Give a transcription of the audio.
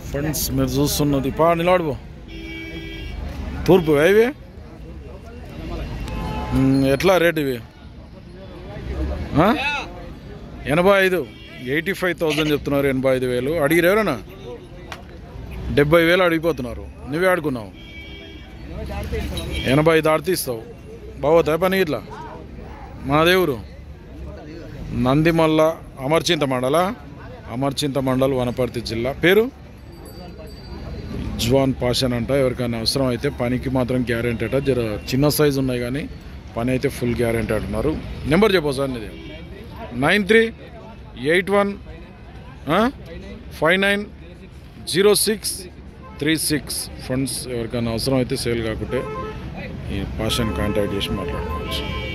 Friends మీరు చూస్తున్నది పా నిలబడిపో తూర్పు ఇవి మ్, ఎట్లా రేట్ ఇవి ఆ? ఎనభై ఐదు ఎయిటీ ఫైవ్ థౌజండ్ చెప్తున్నారు ఎనభై ఐదు వేలు అడిగిరు ఎవరన్నా డెబ్బై వేలు అడిగిపోతున్నారు నువ్వే ఆడుకున్నావు ఎనభై ఐదు ఆడితే ఇస్తావు బాగోతాయి పని ఇట్లా మా దేవురు నందిమల్ల అమర్చింత మండల అమర్చింత మండల్ వనపర్తి జిల్లా పేరు జ్వాన్ పాషన్ అంట ఎవరికైనా అవసరం అయితే పనికి మాత్రం గ్యారెంటీ అట జర చిన్న సైజు ఉన్నాయి కానీ పని అయితే ఫుల్ గ్యారెంటీ అంటున్నారు నెంబర్ చెప్పు సార్ నీది nine three eight one five nine zero six three six funds ఎవరికైనా అవసరం అయితే సేల్ కాకుంటే ఈ పాషన్ కాంటాక్ట్ చేసి మాట్లాడుకోవచ్చు